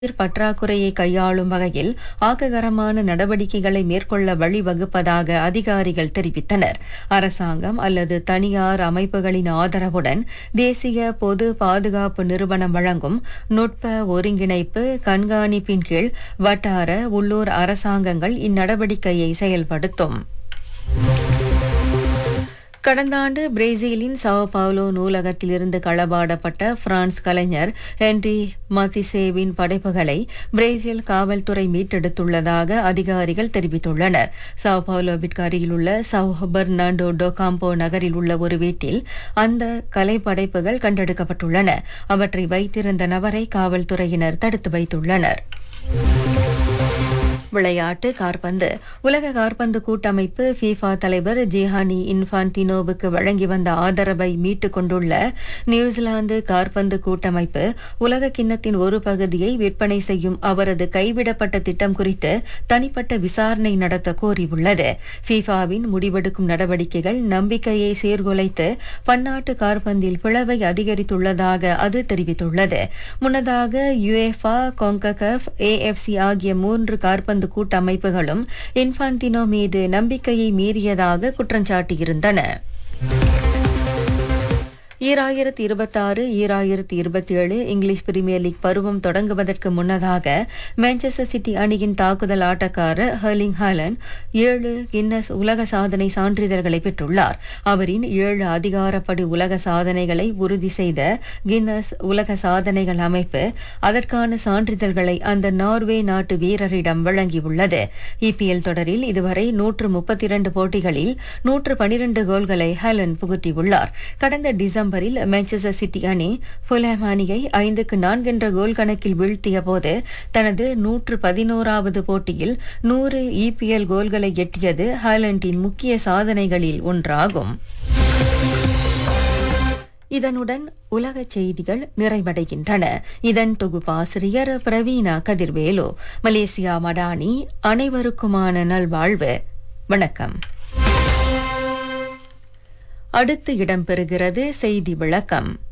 நீர் பற்றாக்குறையை கையாளும் வகையில் ஆக்ககரமான நடவடிக்கைகளை மேற்கொள்ள வழிவகுப்பதாக அதிகாரிகள் தெரிவித்தனர் அரசாங்கம் அல்லது தனியார் அமைப்புகளின் ஆதரவுடன் தேசிய பொது பாதுகாப்பு நிறுவனம் வழங்கும் நுட்ப ஒருங்கிணைப்பு கண்காணிப்பின் கீழ் வட்டார உள்ளூர் அரசாங்கங்கள் இந்நடவடிக்கையை செயல்படுத்தும் கடந்த ஆண்டு பிரேசிலின் சாவோ பாவ்லோ நூலகத்திலிருந்து களவாடப்பட்ட பிரான்ஸ் கலைஞர் ஹென்றி மத்திசேவின் படைப்புகளை பிரேசில் காவல்துறை மீட்டெடுத்துள்ளதாக அதிகாரிகள் தெரிவித்துள்ளனர் சாவோ பாவ்லோவிற்கு அருகிலுள்ள சவ் பெர்னாண்டோ டோ காம்போ நகரில் உள்ள ஒரு வீட்டில் அந்த கலை படைப்புகள் கண்டெடுக்கப்பட்டுள்ளன அவற்றை வைத்திருந்த நபரை காவல்துறையினர் தடுத்து வைத்துள்ளனர் விளையாட்டு கார்பந்து உலக கார்பந்து கூட்டமைப்பு ஃபீஃபா தலைவர் ஜிஹானி இன்ஃபான்டினோவுக்கு வழங்கி வந்த ஆதரவை மீட்டுக் கொண்டுள்ள நியூசிலாந்து கார்பந்து கூட்டமைப்பு உலக கிண்ணத்தின் ஒரு பகுதியை விற்பனை செய்யும் அவரது கைவிடப்பட்ட திட்டம் குறித்து தனிப்பட்ட விசாரணை நடத்த கோரியுள்ளது ஃபீஃபாவின் முடிவெடுக்கும் நடவடிக்கைகள் நம்பிக்கையை சீர்குலைத்து பன்னாட்டு கார்பந்தில் பிளவை அதிகரித்துள்ளதாக அது தெரிவித்துள்ளது முன்னதாக யுஎஃபா கொங்ககஃப் ஏஎஃப்சி ஆகிய மூன்று கார்பந்து கால்பந்து கூட்டமைப்புகளும் இன்ஃபான்டினோ மீது நம்பிக்கையை மீறியதாக குற்றஞ்சாட்டியிருந்தன ஈராயிரத்தி இருபத்தாறு ஈராயிரத்தி இருபத்தி ஏழு இங்கிலீஷ் பிரீமியர் லீக் பருவம் தொடங்குவதற்கு முன்னதாக மான்செஸ்டர் சிட்டி அணியின் தாக்குதல் ஆட்டக்காரர் ஹர்லிங் ஹாலன் ஏழு கின்னஸ் உலக சாதனை சான்றிதழ்களை பெற்றுள்ளார் அவரின் ஏழு அதிகாரப்படி உலக சாதனைகளை உறுதி செய்த கின்னஸ் உலக சாதனைகள் அமைப்பு அதற்கான சான்றிதழ்களை அந்த நார்வே நாட்டு வீரரிடம் வழங்கியுள்ளது இபிஎல் தொடரில் இதுவரை நூற்று முப்பத்தி இரண்டு போட்டிகளில் நூற்று பனிரண்டு கோல்களை ஹாலன் புகுத்தியுள்ளார் கடந்த டிசம்பர் டிசம்பரில் மான்செஸ்டர் சிட்டி அணி ஃபுல்ஹாம் அணியை ஐந்துக்கு நான்கு என்ற கோல் கணக்கில் வீழ்த்திய போது தனது நூற்று பதினோராவது போட்டியில் நூறு இபிஎல் கோல்களை எட்டியது ஹாலண்டின் முக்கிய சாதனைகளில் ஒன்றாகும் இதனுடன் உலக செய்திகள் நிறைவடைகின்றன இதன் தொகுப்பாசிரியர் பிரவீனா கதிர்வேலு மலேசியா மடானி அனைவருக்குமான நல்வாழ்வு வணக்கம் அடுத்து இடம்பெறுகிறது செய்தி விளக்கம்